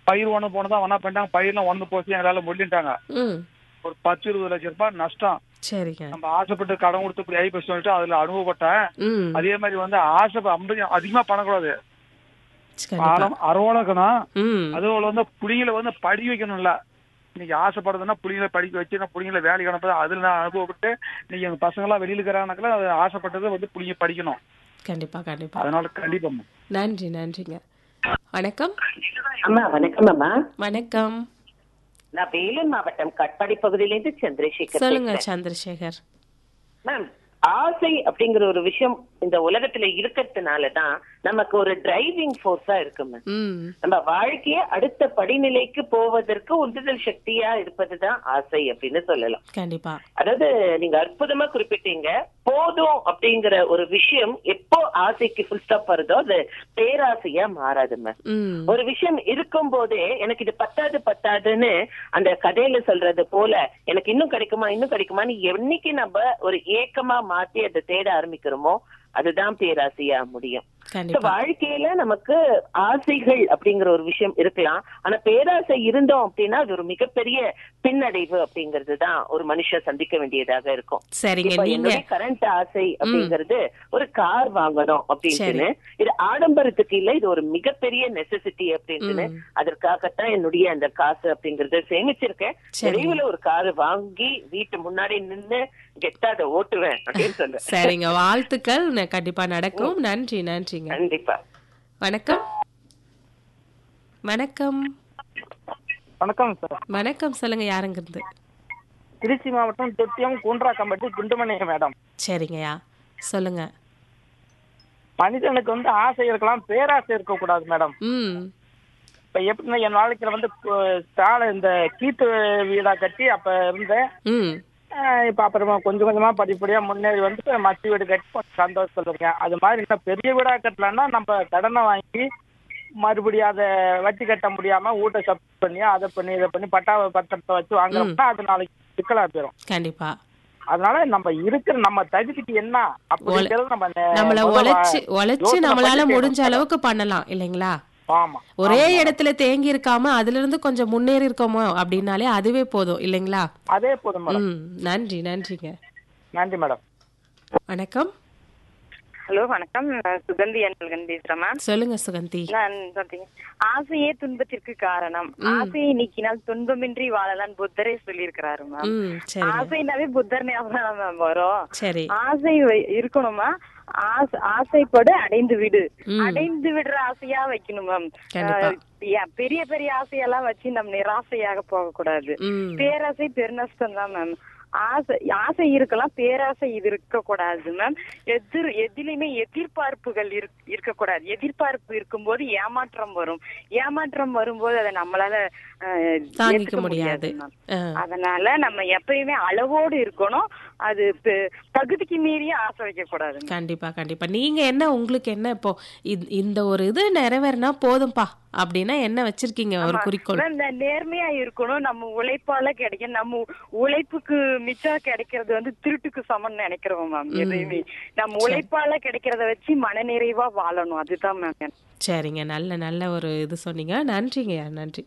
பயிர் ஒண்ணு போனதா ஒன்னா பண்ணிட்டாங்க பயிர்லாம் ஒன்று போச்சு எங்களால முடிஞ்சுட்டாங்க ம் ஒரு பத்து இருபது லட்சம் ரூபாய் நஷ்டம் சரிங்க நம்ம ஆசைப்பட்டு கடன் கொடுத்து இப்படி ஆகி போச்சு சொல்லிட்டு அதுல அனுபவப்பட்டேன் ம் அதே மாதிரி வந்து ஆசை ஐம்பது அதிகமா பண்ணக்கூடாது கண்டிப்பா பணம் அறவழக்கணும் ம் அதுபோல வந்து புள்ளிகளை வந்து படி வைக்கணும்ல இன்னைக்கு ஆசைப்படுறதுன்னா புள்ளிகளை படிக்க வச்சு நான் புள்ளிங்களை வேலைக்கு அனுப்புறது அதுல நான் அனுபவப்பட்டு இன்னைக்கு எங்க பசங்க எல்லாம் வெளியில இருக்கிறாங்கனாக்கல அது ஆசைப்பட்டது வந்து புள்ளிங்க படிக்கணும் கண்டிப்பா கண்டிப்பா அதனால கண்டிப்பா நன்றி நன்றிங்க வணக்கம் அம்மா வணக்கம் அம்மா வணக்கம் நான் வேலூர் மாவட்டம் கட்பாடி பகுதியிலிருந்து சந்திரசேகர் சொல்லுங்க பேசுறேன். சந்திரசேகர் மேம் ஆசை அப்படிங்கிற ஒரு விஷயம் இந்த உலகத்துல இருக்கிறதுனாலதான் நமக்கு ஒரு டிரைவிங் ஃபோர்ஸா இருக்கு மேம் ம் நம்ம வாழ்க்கைய அடுத்த படிநிலைக்கு போவதற்கு உந்துதல் சக்தியா இருப்பதுதான் ஆசை அப்படின்னு சொல்லலாம் கண்டிப்பா அதாவது நீங்க அற்புதமா குறிப்பிட்டீங்க போதும் அப்படிங்கிற ஒரு விஷயம் எப்போ ஆசைக்கு ஃபுல் ஸ்டாப் வருதோ அது பேராசையா மாறாது மேம் ம் ஒரு விஷயம் இருக்கும் போதே எனக்கு இது பத்தாது பத்தாதுன்னு அந்த கதையில சொல்றது போல எனக்கு இன்னும் கிடைக்குமா இன்னும் கிடைக்குமான்னு என்னைக்கு நம்ம ஒரு ஏக்கமா மாத்தி அதை தேட ஆரம்பிக்கிறோமோ அதுதான் பேராசையா முடியும் So, கண்டிப்பா வாழ்க்கையில நமக்கு ஆசைகள் அப்படிங்கிற ஒரு விஷயம் இருக்கலாம் ஆனா பேராசை இருந்தோம் அப்படின்னா அது ஒரு மிகப்பெரிய பின்னடைவு அப்படிங்கிறது தான் ஒரு மனுஷன் சந்திக்க வேண்டியதாக இருக்கும் சரிங்க இப்ப நீங்க என்னுடைய கரண்ட் ஆசை அப்படிங்கிறது ஒரு கார் வாங்கணும் அப்படின்னு இது ஆடம்பரத்துக்கு இல்ல இது ஒரு மிகப்பெரிய நெசசிட்டி அப்படின்னு ம். அதற்காகத்தான் என்னுடைய அந்த காசு அப்படிங்கறத சேமிச்சிருக்கேன் சரி. விரைவில் ஒரு கார் வாங்கி வீட்டு முன்னாடி நின்னு கெட்டா அதை ஓட்டுவேன் அப்படின்னு சொல்றேன் சரிங்க வாழ்த்துக்கள் ந- கண்டிப்பா நடக்கும் நன்றி நன்றிங்க கண்டிப்பா வணக்கம் வணக்கம் வணக்கம் சார் வணக்கம் சொல்லுங்க யாருங்க இருந்து திருச்சி மாவட்டம் தொட்டியம் கூன்றாக்கம்பட்டி குண்டுமணிங்க மேடம் சரிங்கய்யா சொல்லுங்க மனிதனுக்கு வந்து ஆசை இருக்கலாம் பேராசை இருக்கக்கூடாது மேடம் ம் இப்ப எப்படின்னா என் வாழ்க்கையில வந்து கு- சாலை இந்த கீத்து வீடா கட்டி அப்ப இருந்தேன் ம் ஆஹ் இப்ப அப்புறமா கொஞ்சம் கொஞ்சமா படிப்படியா முன்னேறி வந்து மச்சி வீடு கட்டி கொஞ்சம் சந்தோஷத்துல இருக்கேன் அது மாதிரி இன்னும் பெரிய வீடா கட்டலன்னா நம்ம கடனை வாங்கி மறுபடியும் அதை வட்டி கட்ட முடியாம வீட்டை சப் பண்ணி அதை பண்ணி இதை பண்ணி பட்டா பத்திரத்தை வச்சு வாங்குறோம்னா அது நாளைக்கு சிக்கலா போயிடும் கண்டிப்பா அதனால நம்ம இருக்கிற நம்ம தகுதிக்கு என்ன அப்படிங்கறது நம்ம நெ- நம்மள முதல்ல உழைச்சு உழைச்சு யோசனை நம்மளால பண்ணி முடிஞ்ச செய்யணும். அளவுக்கு பண்ணலாம் இல்லைங்களா ஆமா ஒரே இடத்துல தேங்கி இருக்காம அதுல இருந்து கொஞ்சம் முன்னேறி இருக்கோமோ அப்படின்னாலே அதுவே போதும் இல்லைங்களா அதே போதும் மேடம் ம் நன்றி நன்றிங்க நன்றி மேடம் வணக்கம் ஹலோ வணக்கம் நான் சுகந்தி அன்பழகன் பேசுறேன் மேம் சொல்லுங்க சுகந்தி நான் பாத்தீங்க ஆசையே துன்பத்திற்கு காரணம் ஆசையை நீக்கினால் துன்பமின்றி வாழலாம் புத்தரே சொல்லியிருக்கிறாரு மேம் ம் சரிங்க ஆசைனாவே புத்தர் ஞாபகம் தான் மேம் வரும் சரி ஆசை வை- இருக்கணுமா ஆசை ஆசைப்படு அடைந்து விடு ம். அடைந்து விடுற ஆசையா வைக்கணும் மேம் கண்டிப்பா. பெரிய பெரிய ஆசையெல்லாம் வச்சு நம்ம நிராசையாக போக கூடாது ம் பேராசை பெருநஷ்டம் தான் மேம் ஆசை ஆசை இருக்கலாம் பேராசை இது இருக்க கூடாது மேம் எதிர் எதிலுமே எதிர்பார்ப்புகள் இருக்- இருக்கக்கூடாது எதிர்பார்ப்பு இருக்கும்போது ஏமாற்றம் வரும் ஏமாற்றம் வரும்போது அதை நம்மளால அஹ், தாங்கிக்க ஏத்துக்க முடியாது ma'am. ஆ, அதனால நம்ம எப்பயுமே அளவோடு இருக்கணும் அது பெ- தகுதிக்கு மீறிய ஆசை வைக்க கூடாது கண்டிப்பா கண்டிப்பா நீங்க என்ன உங்களுக்கு என்ன இப்போ இந்- இந்த ஒரு இது நிறைவேறினா போதும்பா அப்படின்னா என்ன வச்சிருக்கீங்க ஒரு குறிக்கோள் இந்த நேர்மையா இருக்கணும் நம்ம உழைப்பால கிடைக்கும் நம்ம உழைப்புக்கு மிச்சம் கிடைக்கிறது வந்து திருட்டுக்கு சமம் நினைக்கிறோம் மேம் எதையுமே நம்ம உழைப்பால கிடைக்கிறத வச்சு மனநிறைவா வாழணும் அதுதான் மேம் சரிங்க நல்ல நல்ல ஒரு இது சொன்னீங்க நன்றிங்க நன்றி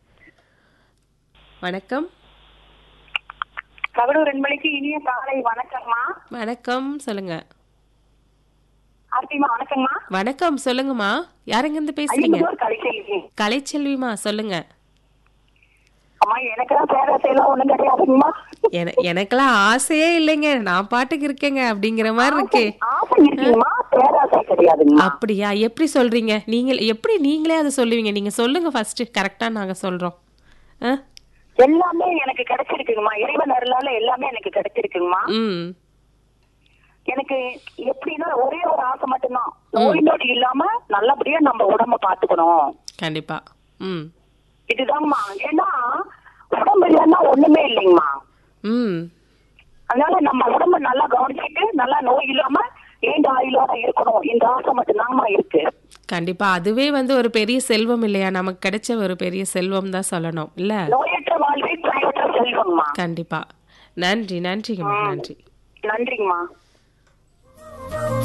வணக்கம் கவலூர் ரெண்டு மணிக்கு இனிய காலை வணக்கம்மா வணக்கம் சொல்லுங்க ஆர்த்திமா வணக்கம்மா வணக்கம் சொல்லுங்கம்மா யாருங்க இருந்து பேசுறீங்க ஐயனூர் கலைச்செல்வி கலைச்செல்விமா சொல்லுங்க அம்மா எனக்கெல்லாம் பேராசையெல்லாம் ஒண்ணும் கிடையாதுங்கம்மா என எனக்கெல்லாம் ஆசையே இல்லைங்க நான் பாட்டுக்கு இருக்கேங்க அப்படிங்கிற மாதிரி இருக்கு ஆசை இருக்குங்கம்மா பேராசை கிடையாதுங்கம்மா அப்படியா எப்படி சொல்றீங்க நீங்க எப்படி நீங்களே அதை சொல்லுவீங்க நீங்க சொல்லுங்க ஃபர்ஸ்ட் கரெக்டா நாங்க சொல்றோம் ஆ? எல்லாமே எனக்கு கிடைச்சிருக்குங்கம்மா இறைவன் அருளால எல்லாமே எனக்கு கிடைச்சிருக்குங்கம்மா ம் எனக்கு எப்படின்னா ஒரே ஒரு ஆசை மட்டும்தான் நோய் நொடி இல்லாம நல்லபடியா நம்ம உடம்ப பாத்துக்கணும் கண்டிப்பா ம் இதுதாங்கம்மா ஏன்னா உடம்பு இல்லைன்னா ஒண்ணுமே இல்லைங்கம்மா ம் அதனால நம்ம உடம்ப நல்லா கவனிச்சுட்டு நல்லா நோய் இல்லாம ஏண்ட ஆயுளோட இருக்கணும் இந்த ஆசை மட்டும்தாங்கம்மா இருக்கு கண்டிப்பா அதுவே வந்து ஒரு பெரிய செல்வம் இல்லையா நமக்கு கிடைச்ச ஒரு பெரிய செல்வம் தான் சொல்லணும் இல்ல நோயற்ற வாழ்வே குறைவற்ற செல்வங்கம்மா கண்டிப்பா நன்றி நன்றிங்கம்மா நன்றி நன்றிங்கம்மா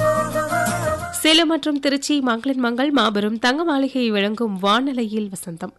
சேலம் மற்றும் திருச்சி மங்களின் மங்கள் மாபெரும் தங்க மாளிகை வழங்கும் வானலையில் வசந்தம்